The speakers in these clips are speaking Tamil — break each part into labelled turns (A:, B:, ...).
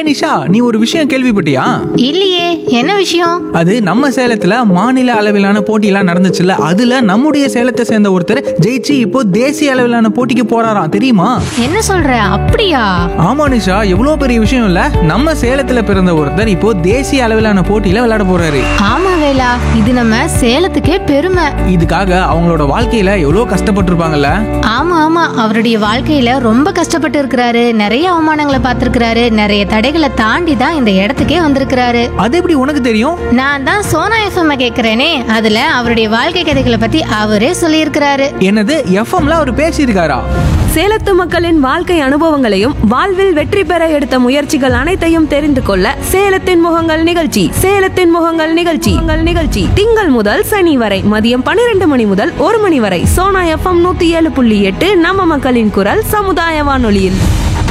A: நிஷா நீ ஒரு விஷயம் கேள்விப்பட்டியா
B: இல்லையே என்ன விஷயம்
A: அது நம்ம சேலத்துல மாநில அளவிலான போட்டியெல்லாம் நடந்துச்சுல்ல அதுல நம்முடைய சேலத்தை சேர்ந்த ஒருத்தர் ஜெயிச்சு இப்போ தேசிய அளவிலான போட்டிக்கு போறாராம் தெரியுமா
B: என்ன சொல்ற அப்படியா
A: ஆமா நிஷா எவ்வளோ பெரிய விஷயம் இல்ல நம்ம சேலத்துல பிறந்த ஒருத்தர் இப்போ தேசிய அளவிலான போட்டியில விளையாட போறாரு
B: ஆமா வேலா இது நம்ம சேலத்துக்கே பெருமை
A: இதுக்காக அவங்களோட வாழ்க்கையில எவ்வளோ கஷ்டப்பட்டிருப்பாங்கல்ல
B: ஆமா ஆமா அவருடைய வாழ்க்கையில ரொம்ப கஷ்டப்பட்டு இருக்கிறாரு நிறைய அவமானங்களை பார்த்திருக்கிறாரு நிறைய தடைகளை தாண்டி தான் இந்த இடத்துக்கே வந்திருக்கிறாரு
A: அது எப்படி உனக்கு தெரியும்
B: நான் தான் சோனா எஃப்எம் கேக்குறேனே அதுல அவருடைய வாழ்க்கை கதைகளை பத்தி அவரே சொல்லியிருக்கிறாரு
A: என்னது எஃப்எம்ல அவர் பேசியிருக்காரா
C: சேலத்து மக்களின் வாழ்க்கை அனுபவங்களையும் வாழ்வில் வெற்றி பெற எடுத்த முயற்சிகள் அனைத்தையும் தெரிந்து கொள்ள சேலத்தின் முகங்கள் நிகழ்ச்சி சேலத்தின் முகங்கள் நிகழ்ச்சி உங்கள் நிகழ்ச்சி திங்கள் முதல் சனி வரை மதியம் பன்னிரண்டு மணி முதல் ஒரு மணி வரை சோனா எஃப்எம் நூத்தி ஏழு புள்ளி எட்டு நம்ம மக்களின் குரல் சமுதாய வானொலியில்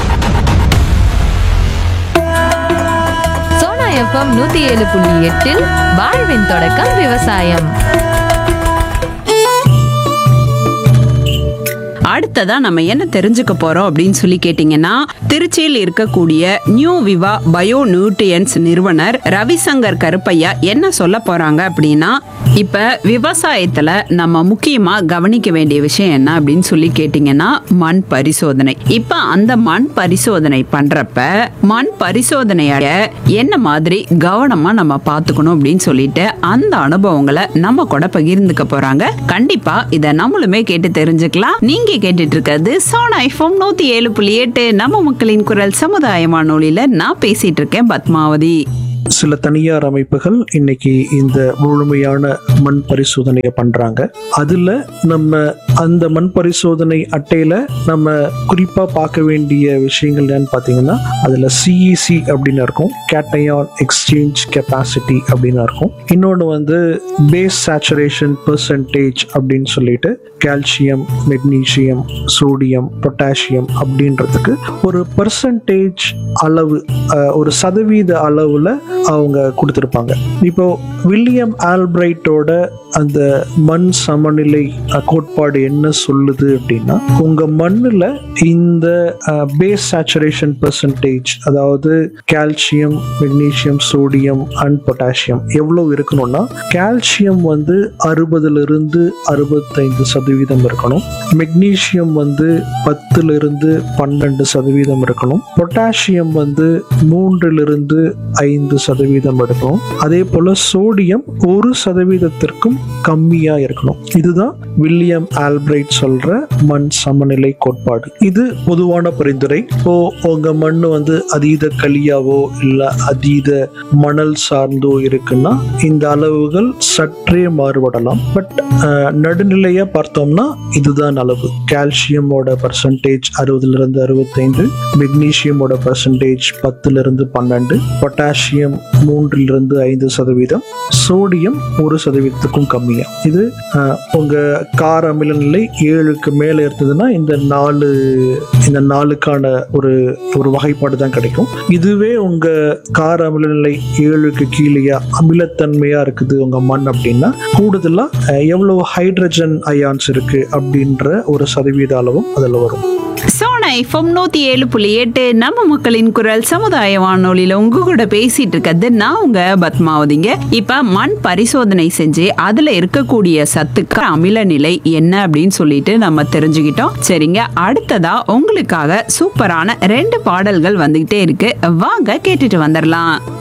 D: சோனா எஃப்எம் நூத்தி ஏழு புள்ளி எட்டில் வாழ்வின் தொடக்கம் விவசாயம்
E: அடுத்ததா நம்ம என்ன தெரிஞ்சுக்க போறோம் அப்படின்னு சொல்லி கேட்டீங்கன்னா திருச்சியில் இருக்கக்கூடிய நியூ விவா பயோ நியூட்ரியன்ஸ் நிறுவனர் ரவிசங்கர் கருப்பையா என்ன சொல்ல போறாங்க அப்படின்னா இப்ப விவசாயத்துல நம்ம முக்கியமா கவனிக்க வேண்டிய விஷயம் என்ன அப்படின்னு சொல்லி கேட்டீங்கன்னா மண் பரிசோதனை இப்ப அந்த மண் பரிசோதனை பண்றப்ப மண் பரிசோதனைய என்ன மாதிரி கவனமா நம்ம பார்த்துக்கணும் அப்படின்னு சொல்லிட்டு அந்த அனுபவங்களை நம்ம கூட பகிர்ந்துக்க போறாங்க கண்டிப்பா இத நம்மளுமே கேட்டு தெரிஞ்சுக்கலாம் நீங்க கேட்டுட்டு இருக்கிறது சோனா ஐஃபோம் நூத்தி ஏழு புள்ளி எட்டு நம்ம மக்களின் குரல் சமுதாய வானொலியில நான் பேசிட்டு இருக்கேன் பத்மாவதி
F: சில தனியார் அமைப்புகள் இன்னைக்கு இந்த முழுமையான மண் பரிசோதனையை பண்றாங்க அதுல நம்ம அந்த மண் பரிசோதனை அட்டையில நம்ம குறிப்பா பார்க்க வேண்டிய விஷயங்கள் என்னன்னு பார்த்தீங்கன்னா அதுல சிஇசி அப்படின்னு இருக்கும் கேட்டையான் எக்ஸ்சேஞ்ச் கெப்பாசிட்டி அப்படின்னு இருக்கும் இன்னொன்று வந்து பேஸ் சேச்சுரேஷன் பெர்சன்டேஜ் அப்படின்னு சொல்லிட்டு கால்சியம் மெக்னீசியம் சோடியம் பொட்டாசியம் அப்படின்றதுக்கு ஒரு பெர்சன்டேஜ் அளவு அஹ், ஒரு சதவீத அளவில் அவங்க கொடுத்துருப்பாங்க இப்போ வில்லியம் ஆல்பிரைட்டோட அந்த மண் சமநிலை அஹ், கோட்பாடு என்ன சொல்லுது அப்படின்னா உங்க மண்ணில் இந்த பேஸ் சேச்சுரேஷன் பெர்சன்டேஜ் அதாவது calcium magnesium sodium and potassium எவ்வளவு இருக்கணும்னா கால்சியம் வந்து அறுபதுல இருந்து அறுபத்தைந்து சதவீதம் இருக்கணும் மெக்னீசியம் வந்து பத்துல இருந்து பன்னெண்டு சதவீதம் இருக்கணும் பொட்டாசியம் வந்து மூன்றிலிருந்து ஐந்து சதவீதம் இருக்கணும் அதே போல சோடியம் ஒரு சதவீதத்திற்கும் கம்மியா இருக்கணும் இதுதான் வில்லியம் ஆல்பிரைட் சொல்ற மண் சமநிலை கோட்பாடு இது பொதுவான பரிந்துரை இப்போ உங்க மண் வந்து அதீத களியாவோ இல்ல அதீத மணல் சார்ந்தோ இருக்குன்னா இந்த அளவுகள் சற்றே மாறுபடலாம் பட் நடுநிலையா பார்த்தோம்னா இதுதான் அளவு கால்சியமோட பர்சன்டேஜ் அறுபதுல இருந்து அறுபத்தைந்து மெக்னீசியமோட பர்சன்டேஜ் பத்துல இருந்து பன்னெண்டு பொட்டாசியம் மூன்றிலிருந்து ஐந்து சதவீதம் சோடியம் ஒரு சதவீதத்துக்கும் கம்மியா இது அஹ், உங்க கார அமில நிலை ஏழுக்கு மேல இருந்ததுன்னா இந்த நாலு இந்த நாலுக்கான ஒரு ஒரு வகைப்பாடு தான் கிடைக்கும் இதுவே உங்க கார அமில நிலை ஏழுக்கு கீழேயா அமிலத்தன்மையா இருக்குது உங்க மண் அப்படின்னா கூடுதலா அஹ், எவ்வளவு ஹைட்ரஜன் அயான்ஸ் இருக்கு அப்படின்ற ஒரு சதவீத அளவும் அதுல வரும்
E: சோனா எஃப்எம் நூத்தி ஏழு புள்ளி எட்டு நம்ம மக்களின் குரல் சமுதாய வானொலியில உங்க கூட பேசிட்டு இருக்கிறது நான் உங்க பத்மாவதிங்க இப்ப மண் பரிசோதனை செஞ்சு அதுல இருக்கக்கூடிய சத்துக்கு அமில நிலை என்ன அப்படின்னு சொல்லிட்டு நம்ம தெரிஞ்சுக்கிட்டோம் சரிங்க அடுத்ததா உங்களுக்காக சூப்பரான ரெண்டு பாடல்கள் வந்துகிட்டே இருக்கு வாங்க கேட்டுட்டு வந்துடலாம்